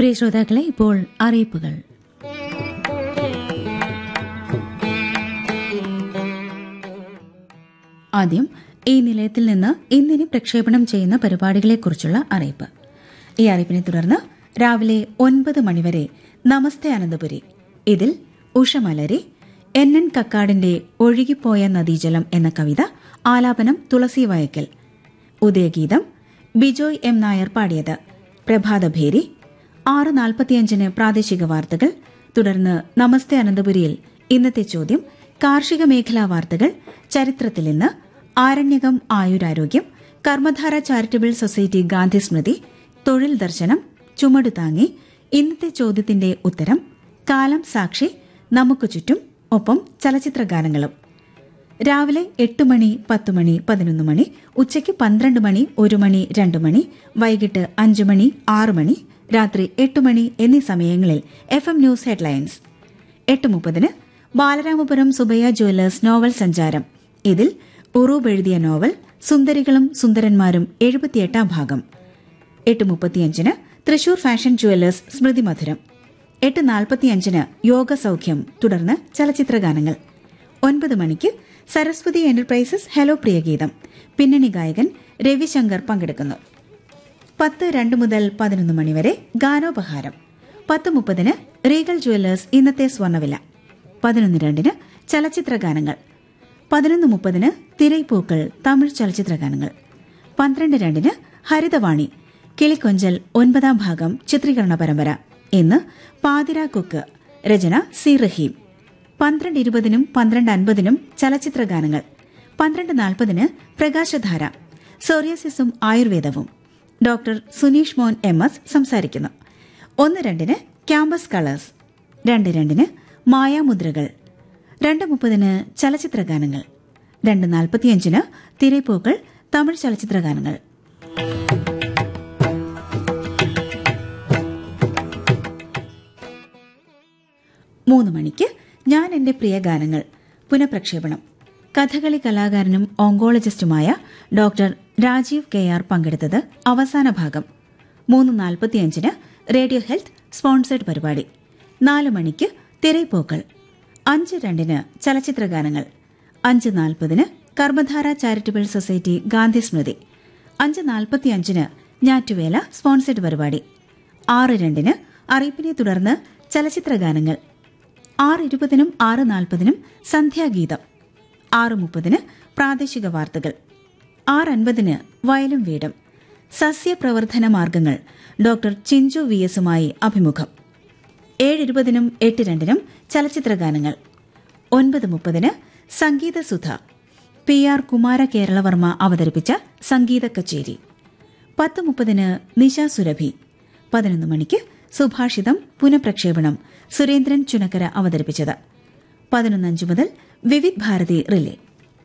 പ്രിയ ശ്രോതാക്കളെ ഇപ്പോൾ അറിയിപ്പുകൾ ആദ്യം ഈ നിലയത്തിൽ നിന്ന് ഇന്നിനി പ്രക്ഷേപണം ചെയ്യുന്ന പരിപാടികളെക്കുറിച്ചുള്ള അറിയിപ്പ് ഈ അറിയിപ്പിനെ തുടർന്ന് രാവിലെ ഒൻപത് മണിവരെ നമസ്തേ അനന്തപുരി ഇതിൽ ഉഷമലരി എൻ എൻ കക്കാടിന്റെ ഒഴുകിപ്പോയ നദീജലം എന്ന കവിത ആലാപനം തുളസി വയക്കൽ ഉദയഗീതം ബിജോയ് എം നായർ പാടിയത് പ്രഭാതഭേരി ആറ് നാൽപ്പത്തിയഞ്ചിന് പ്രാദേശിക വാർത്തകൾ തുടർന്ന് നമസ്തേ അനന്തപുരിയിൽ ഇന്നത്തെ ചോദ്യം കാർഷിക മേഖലാ വാർത്തകൾ ചരിത്രത്തിൽ ഇന്ന് ആരണ്യകം ആയുരാരോഗ്യം കർമ്മധാര ചാരിറ്റബിൾ സൊസൈറ്റി ഗാന്ധി സ്മൃതി തൊഴിൽ ദർശനം ചുമടു താങ്ങി ഇന്നത്തെ ചോദ്യത്തിന്റെ ഉത്തരം കാലം സാക്ഷി നമുക്ക് ചുറ്റും ഒപ്പം ചലച്ചിത്ര ഗാനങ്ങളും രാവിലെ എട്ട് മണി പത്ത് മണി പതിനൊന്ന് മണി ഉച്ചയ്ക്ക് പന്ത്രണ്ട് മണി ഒരു മണി രണ്ട് മണി വൈകിട്ട് അഞ്ച് മണി ആറ് മണി രാത്രി എട്ട് മണി എന്നീ സമയങ്ങളിൽ എഫ് എം ന്യൂസ് ഹെഡ്ലൈൻസ് എട്ട് മുപ്പതിന് ബാലരാമപുരം സുബയ്യ ജ്വല്ലേഴ്സ് നോവൽ സഞ്ചാരം ഇതിൽ ഉറൂബ് എഴുതിയ നോവൽ സുന്ദരികളും സുന്ദരന്മാരും എഴുപത്തിയെട്ടാം ഭാഗം എട്ട് മുപ്പത്തിയഞ്ചിന് തൃശൂർ ഫാഷൻ ജുവല്ലേഴ്സ് സ്മൃതി മധുരം എട്ട് നാൽപ്പത്തിയഞ്ചിന് യോഗ സൗഖ്യം തുടർന്ന് ചലച്ചിത്ര ഗാനങ്ങൾ ഒൻപത് മണിക്ക് സരസ്വതി എന്റർപ്രൈസസ് ഹലോ പ്രിയഗീതം പിന്നണി ഗായകൻ രവിശങ്കർ പങ്കെടുക്കുന്നു പത്ത് രണ്ട് മുതൽ പതിനൊന്ന് മണിവരെ ഗാനോപഹാരം പത്ത് മുപ്പതിന് റീഗൽ ജുവല്ലേഴ്സ് ഇന്നത്തെ സ്വർണ്ണവില പതിനൊന്ന് രണ്ടിന് ചലച്ചിത്ര ഗാനങ്ങൾ പതിനൊന്ന് മുപ്പതിന് തിരൈപ്പൂക്കൾ തമിഴ് ചലച്ചിത്ര ഗാനങ്ങൾ പന്ത്രണ്ട് രണ്ടിന് ഹരിതവാണി കിളിക്കൊഞ്ചൽ ഒൻപതാം ഭാഗം ചിത്രീകരണ പരമ്പര ഇന്ന് പാതിര കുക്ക് രചന സി റഹീം പന്ത്രണ്ട് ഇരുപതിനും പന്ത്രണ്ട് അൻപതിനും ചലച്ചിത്ര ഗാനങ്ങൾ പന്ത്രണ്ട് നാൽപ്പതിന് പ്രകാശധാര സോറിയസിസും ആയുർവേദവും ഡോക്ടർ സുനീഷ് മോൻ എം എസ് സംസാരിക്കുന്നു ഒന്ന് രണ്ടിന് ക്യാമ്പസ് കളേഴ്സ് രണ്ട് രണ്ടിന് മായാമുദ്രകൾ രണ്ട് മുപ്പതിന് ചലച്ചിത്ര ഗാനങ്ങൾ രണ്ട് നാൽപ്പത്തിയഞ്ചിന് തിരൈപ്പൂക്കൾ തമിഴ് ചലച്ചിത്ര ഗാനങ്ങൾ മൂന്ന് മണിക്ക് ഞാൻ എന്റെ പ്രിയ ഗാനങ്ങൾ പുനഃപ്രക്ഷേപണം കഥകളി കലാകാരനും ഓങ്കോളജിസ്റ്റുമായ ഡോക്ടർ രാജീവ് കെ ആർ പങ്കെടുത്തത് അവസാന ഭാഗം മൂന്ന് നാൽപ്പത്തിയഞ്ചിന് റേഡിയോ ഹെൽത്ത് സ്പോൺസേഡ് പരിപാടി നാല് മണിക്ക് തിരൈപ്പോക്കൾ അഞ്ച് രണ്ടിന് ചലച്ചിത്ര ഗാനങ്ങൾ അഞ്ച് നാൽപ്പതിന് കർമ്മധാര ചാരിറ്റബിൾ സൊസൈറ്റി ഗാന്ധി സ്മൃതി അഞ്ച് നാൽപ്പത്തിയഞ്ചിന് ഞാറ്റുവേല സ്പോൺസേഡ് പരിപാടി ആറ് രണ്ടിന് അറിയിപ്പിനെ തുടർന്ന് ചലച്ചിത്ര ഗാനങ്ങൾ ആറ് ഇരുപതിനും ആറ് നാൽപ്പതിനും സന്ധ്യാഗീതം ആറ് മുപ്പതിന് പ്രാദേശിക വാർത്തകൾ ആറ് അൻപതിന് വയലും വീടും സസ്യപ്രവർത്തന മാർഗങ്ങൾ ഡോക്ടർ ചിഞ്ചു വി എസുമായി അഭിമുഖം ഏഴ് ഇരുപതിനും എട്ട് രണ്ടിനും ചലച്ചിത്ര ഗാനങ്ങൾ ഒൻപത് മുപ്പതിന് സംഗീതസുധ പി ആർ കുമാര കേരളവർമ്മ അവതരിപ്പിച്ച സംഗീത കച്ചേരി പത്ത് മുപ്പതിന് നിശ സുരഭി പതിനൊന്ന് മണിക്ക് സുഭാഷിതം പുനഃപ്രക്ഷേപണം സുരേന്ദ്രൻ ചുനക്കര അവതരിപ്പിച്ചത് പതിനൊന്നഞ്ച് മുതൽ വിവിധ് ഭാരതി റിലേ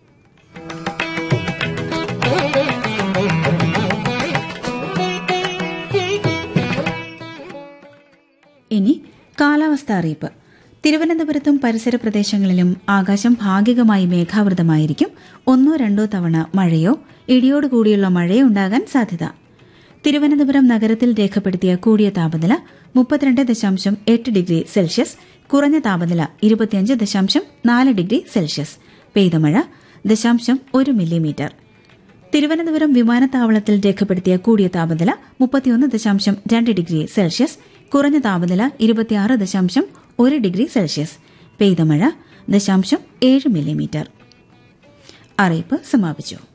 ഇനി കാലാവസ്ഥ അറിയിപ്പ് തിരുവനന്തപുരത്തും പരിസര പ്രദേശങ്ങളിലും ആകാശം ഭാഗികമായി മേഘാവൃതമായിരിക്കും ഒന്നോ രണ്ടോ തവണ മഴയോ ഇടിയോടുകൂടിയുള്ള മഴയോ ഉണ്ടാകാൻ സാധ്യത തിരുവനന്തപുരം നഗരത്തിൽ രേഖപ്പെടുത്തിയ കൂടിയ താപനില മുപ്പത്തിരണ്ട് ദശാംശം എട്ട് ഡിഗ്രി സെൽഷ്യസ് കുറഞ്ഞ താപനില ഇരുപത്തിയഞ്ച് ദശാംശം നാല് ഡിഗ്രി സെൽഷ്യസ് പെയ്ത മഴ ദശാംശം ഒരു മില്ലിമീറ്റർ തിരുവനന്തപുരം വിമാനത്താവളത്തിൽ രേഖപ്പെടുത്തിയ കൂടിയ താപനില മുപ്പത്തിയൊന്ന് ദശാംശം രണ്ട് ഡിഗ്രി സെൽഷ്യസ് കുറഞ്ഞ താപനില ഇരുപത്തിയാറ് ദശാംശം ഒരു ഡിഗ്രി സെൽഷ്യസ് പെയ്ത മഴ ദശാംശം ഏഴ് മില്ലിമീറ്റർ അറിയിപ്പ് സമാപിച്ചു